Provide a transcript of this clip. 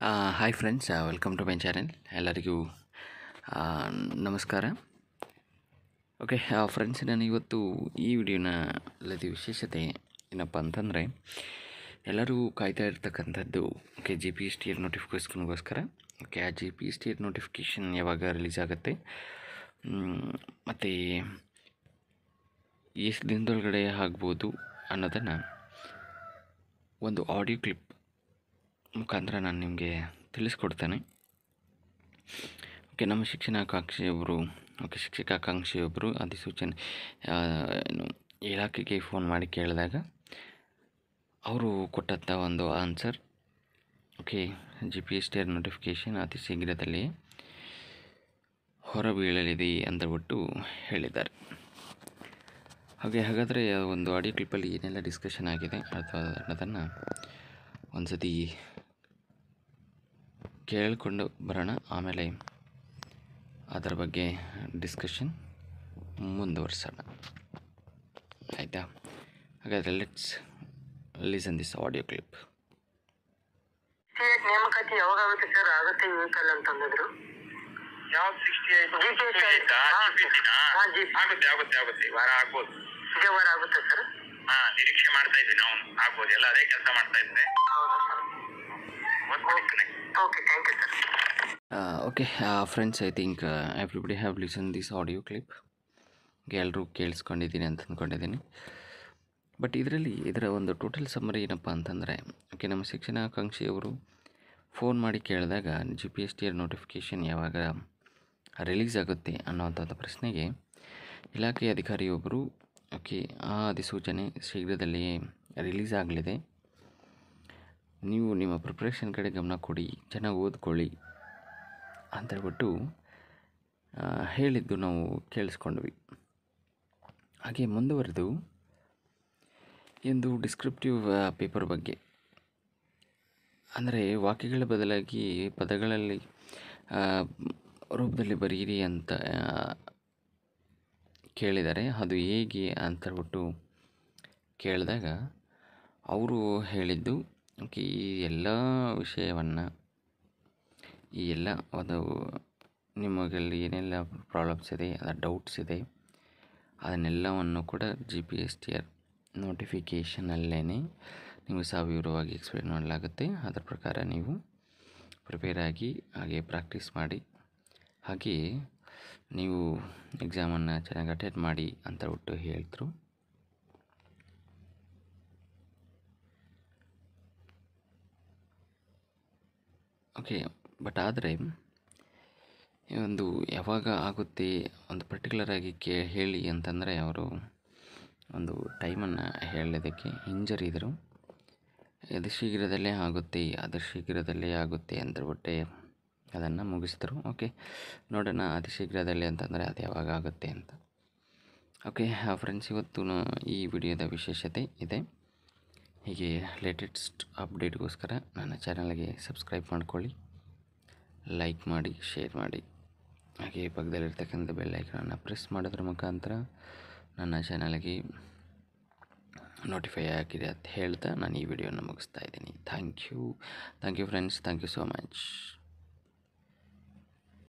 Hi friends welcome to my channel ಎಲ್ಲರಿಗೂ ಆ, ನಮಸ್ಕಾರ ಓಕೆ ಫ್ರೆಂಡ್ಸ್ ನಾನು ಇವತ್ತು ಈ ವಿಡಿಯೋನ ಅಲ್ಲದೆ ವಿಶೇಷತೆ ಏನಪ್ಪ ಅಂತಂದರೆ ಎಲ್ಲರೂ ಕಾಯ್ತಾ ಇರ್ತಕ್ಕಂಥದ್ದು okay G P S T R ನೋಟಿಫಿಕೇಷನ್ಗೋಸ್ಕರ ಓಕೆ ಆ G P S T R notification ಯಾವಾಗ ರಿಲೀಸ್ ಆಗುತ್ತೆ ಮತ್ತು ಎಷ್ಟು ದಿನದೊಳಗಡೆ ಆಗ್ಬೋದು ಅನ್ನೋದನ್ನು ಒಂದು ಆಡಿಯೋ ಕ್ಲಿಪ್ ಮುಖಾಂತರ ನಾನು ನಿಮಗೆ ತಿಳಿಸ್ಕೊಡ್ತೇನೆ ಓಕೆ ನಮ್ಮ ಶಿಕ್ಷಣಾಕಾಂಕ್ಷಿಯೊಬ್ಬರು ಓಕೆ ಶಿಕ್ಷಕಾಕಾಂಕ್ಷಿಯೊಬ್ಬರು ಅಧಿಸೂಚನೆ ಆ, ಏನು ಇಲಾಖೆಗೆ ಫೋನ್ ಮಾಡಿ ಕೇಳಿದಾಗ ಅವರು ಕೊಟ್ಟಂಥ ಒಂದು answer okay G P S T R notification ಅತಿ ಶೀಘ್ರದಲ್ಲೇ ಹೊರಬೀಳಲಿದೆ ಅಂತಬಿಟ್ಟು ಹೇಳಿದ್ದಾರೆ ಹಾಗೆ ಹಾಗಾದರೆ ಆ ಒಂದು ಆಡಿಯೋ ಕ್ಲಿಪ್ಪಲ್ಲಿ ಏನೆಲ್ಲ ಡಿಸ್ಕಷನ್ ಆಗಿದೆ ಅಥವಾ ಅನ್ನೋದನ್ನು ಒಂದು ಸತಿ ಕೇಳಿಕೊಂಡು ಬರೋಣ ಆಮೇಲೆ ಅದರ ಬಗ್ಗೆ ಡಿಸ್ಕಷನ್ ಮುಂದುವರ್ಸೋಣ ಆಯಿತಾ ಹಾಗಾದರೆ let's listen this audio clip sixty ನೇಮಕಾತಿ ಯಾವಾಗ ಆಗುತ್ತೆ ಸರ್ ಆಗುತ್ತೆ ವೀಕಲ್ ಅಂತಂದಿದ್ರು ಯಾವ ಸಿಕ್ಸ್ಟಿ ಐದು GPSC ಹಾ, ಹಾ, GPSC. ಆಗುತ್ತೆ ಆಗುತ್ತೆ ಆಗುತ್ತೆ ಈ ವಾರ ಆಗ್ಬೋದು ಇದೇ ವಾರ ಆಗುತ್ತೆ ಸರ್ ಹಾ ನಿರೀಕ್ಷೆ ಮಾಡ್ತಾ ಇದ್ವಿ ನಾವು ಆಗ್ಬೋದು ಎಲ್ಲ ಅದೇ ಕೆಲಸ ಮಾಡ್ತಾ ಇದ್ದೆ ಹೌದಾ ಸರ್ ಓದ್ಕೊಳ್ತೀನಿ okay thank you sir okay friends I think everybody have listen this audio clip ಎಲ್ಲರೂ ಕೇಳಿಸ್ಕೊಂಡಿದ್ದೀನಿ ಅಂತ ಅಂದ್ಕೊಂಡಿದ್ದೀನಿ ಬಟ್ ಇದರಲ್ಲಿ ಇದರ ಒಂದು ಟೋಟಲ್ ಸಮ್ಮರಿ ಏನಪ್ಪ ಅಂತಂದರೆ ಓಕೆ ನಮ್ಮ ಶಿಕ್ಷಣಾಕಾಂಕ್ಷಿಯವರು ಫೋನ್ ಮಾಡಿ ಕೇಳಿದಾಗ G P S T R notification ಯಾವಾಗ ರಿಲೀಸ್ ಆಗುತ್ತೆ ಅನ್ನೋವಂಥದ್ದು ಪ್ರಶ್ನೆಗೆ ಇಲಾಖೆ ಅಧಿಕಾರಿಯೊಬ್ಬರು ಓಕೆ ಆ ಅಧಿಸೂಚನೆ ಶೀಘ್ರದಲ್ಲಿಯೇ ರಿಲೀಸ್ ಆಗಲಿದೆ ನೀವು ನಿಮ್ಮ ಪ್ರಿಪ್ರೇಷನ್ ಕಡೆ ಗಮನ ಕೊಡಿ ಚೆನ್ನಾಗಿ ಓದ್ಕೊಳ್ಳಿ ಅಂತೇಳ್ಬಿಟ್ಟು ಆ, ಹೇಳಿದ್ದು ನಾವು ಕೇಳಿಸ್ಕೊಂಡ್ವಿ ಹಾಗೆ ಮುಂದುವರೆದು ಒಂದು ಡಿಸ್ಕ್ರಿಪ್ಟಿವ್ ಪೇಪರ್ ಬಗ್ಗೆ ಅಂದರೆ ವಾಕ್ಯಗಳ ಬದಲಾಗಿ ಪದಗಳಲ್ಲಿ ಆ, ರೂಪದಲ್ಲಿ ಬರೀರಿ ಅಂತ ಆ, ಕೇಳಿದ್ದಾರೆ ಅದು ಹೇಗೆ ಅಂತ ಹೇಳ್ಬಿಟ್ಟು ಕೇಳಿದಾಗ ಅವರು ಹೇಳಿದ್ದು ಓಕೆ ಈ ಎಲ್ಲ ವಿಷಯವನ್ನು ಈ ಎಲ್ಲ ಒಂದು ನಿಮಗಲ್ಲಿ ಏನೆಲ್ಲ ಪ್ರಾಬ್ಲಮ್ಸ್ ಇದೆ ಅದರ ಡೌಟ್ಸ್ ಇದೆ ಅದನ್ನೆಲ್ಲವನ್ನು ಕೂಡ G P S T R ನೋಟಿಫಿಕೇಷನಲ್ಲೇ ನೀವು ಸವಿವರವಾಗಿ ಎಕ್ಸ್ಪ್ಲೇನ್ ಮಾಡಲಾಗುತ್ತೆ ಅದರ ಪ್ರಕಾರ ನೀವು ಪ್ರಿಪೇರ್ ಆಗಿ ಹಾಗೆ ಪ್ರಾಕ್ಟೀಸ್ ಮಾಡಿ ಹಾಗೆ ನೀವು ಎಕ್ಸಾಮನ್ನು ಚೆನ್ನಾಗಿ ಅಟೆಂಡ್ ಮಾಡಿ ಅಂತ ಹೇಳ್ಬಿಟ್ಟು ಹೇಳಿದ್ರು ಓಕೆ ಬಟ್ ಆದರೆ ಒಂದು ಯಾವಾಗ ಆಗುತ್ತೆ ಒಂದು ಪರ್ಟಿಕ್ಯುಲರ್ ಆಗಿ ಕೇ ಹೇಳಿ ಅಂತಂದರೆ ಅವರು ಒಂದು ಟೈಮನ್ನು ಹೇಳೋದಕ್ಕೆ ಹಿಂಜರಿದರು ಅದು ಶೀಘ್ರದಲ್ಲೇ ಆಗುತ್ತೆ ಅದು ಶೀಘ್ರದಲ್ಲೇ ಆಗುತ್ತೆ ಅಂತೇಳ್ಬಿಟ್ಟೆ ಅದನ್ನು ಮುಗಿಸಿದ್ರು ಓಕೆ ನೋಡೋಣ ಅತಿ ಶೀಘ್ರದಲ್ಲೇ ಅಂತಂದರೆ ಅದು ಯಾವಾಗ ಆಗುತ್ತೆ ಅಂತ ಓಕೆ ಫ್ರೆಂಡ್ಸ್ ಇವತ್ತು ನ- ಈ ವಿಡಿಯೋದ ವಿಶೇಷತೆ ಇದೆ ಹೀಗೆ ಲೇಟೆಸ್ಟ್ ಅಪ್ಡೇಟ್ಗೋಸ್ಕರ ನನ್ನ ಚಾನಲ್ಗೆ ಸಬ್ಸ್ಕ್ರೈಬ್ ಮಾಡ್ಕೊಳ್ಳಿ ಲೈಕ್ ಮಾಡಿ ಶೇರ್ ಮಾಡಿ ಹಾಗೆ ಪಕ್ಕದಲ್ಲಿರ್ತಕ್ಕಂಥ ಬೆಲ್ ಐಕನನ್ನು ಪ್ರೆಸ್ ಮಾಡೋದ್ರ ಮುಖಾಂತರ ನನ್ನ ಚಾನಲ್ಗೆ ನೋಟಿಫೈ ಆಗಿದೆ ಅಂತ ಹೇಳ್ತಾ ನಾನು ಈ ವಿಡಿಯೋನ ಮುಗಿಸ್ತಾ ಇದ್ದೀನಿ thank you thank you friends thank you so much